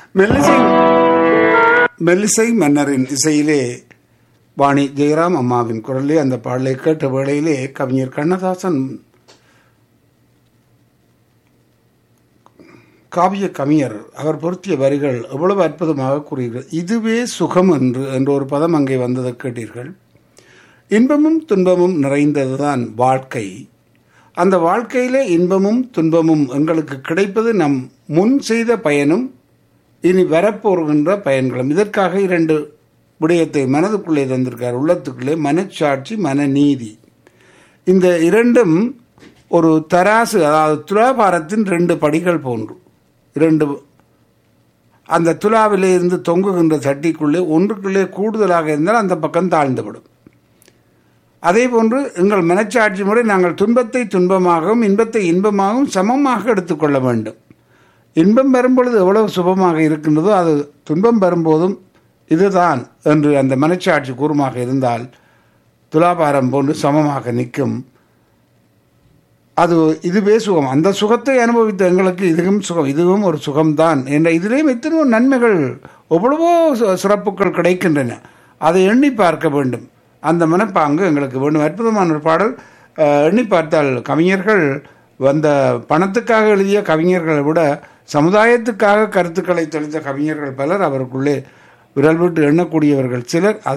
மெல்லிசை மெல்லிசை மன்னரின் இசையிலே வாணி ஜெயராம் அம்மாவின் குரலிலே அந்த பாடலை கேட்ட வேளையிலே கவிஞர் கண்ணதாசன் காவிய கவிஞர் அவர் பொருத்திய வரிகள் எவ்வளவு அற்புதமாக கூறுகிறார் இதுவே சுகம் என்று என்ற ஒரு பதம் அங்கே வந்ததை கேட்டீர்கள் இன்பமும் துன்பமும் நிறைந்ததுதான் வாழ்க்கை அந்த வாழ்க்கையிலே இன்பமும் துன்பமும் எங்களுக்கு கிடைப்பது நம் முன் செய்த பயனும் இனி வரப்போகின்ற பயன்களும் இதற்காக இரண்டு விடயத்தை மனதுக்குள்ளே தந்திருக்கார் உள்ளத்துக்குள்ளே மனச்சாட்சி மனநீதி இந்த இரண்டும் ஒரு தராசு அதாவது துலாபாரத்தின் ரெண்டு படிகள் போன்று இரண்டு அந்த துலாவிலே இருந்து தொங்குகின்ற சட்டிக்குள்ளே ஒன்றுக்குள்ளே கூடுதலாக இருந்தால் அந்த பக்கம் தாழ்ந்துவிடும் அதே போன்று எங்கள் மனச்சாட்சி முறை நாங்கள் துன்பத்தை துன்பமாகவும் இன்பத்தை இன்பமாகவும் சமமாக எடுத்துக்கொள்ள வேண்டும் இன்பம் வரும்பொழுது எவ்வளவு சுபமாக இருக்கின்றதோ அது துன்பம் வரும்போதும் இதுதான் என்று அந்த மனச்சாட்சி கூறுமாக இருந்தால் துலாபாரம் போன்று சமமாக நிற்கும் அது இதுவே சுகம் அந்த சுகத்தை அனுபவித்த எங்களுக்கு இதுவும் சுகம் இதுவும் ஒரு சுகம்தான் என்ற இதிலேயும் எத்தனையோ நன்மைகள் எவ்வளவோ சிறப்புகள் கிடைக்கின்றன அதை எண்ணி பார்க்க வேண்டும் அந்த மனப்பாங்கு எங்களுக்கு வேண்டும் அற்புதமான ஒரு பாடல் எண்ணி பார்த்தால் கவிஞர்கள் வந்த பணத்துக்காக எழுதிய கவிஞர்களை விட சமுதாயத்துக்காக கருத்துக்களை தெளித்த கவிஞர்கள் பலர் அவருக்குள்ளே விரல் விட்டு எண்ணக்கூடியவர்கள் சிலர்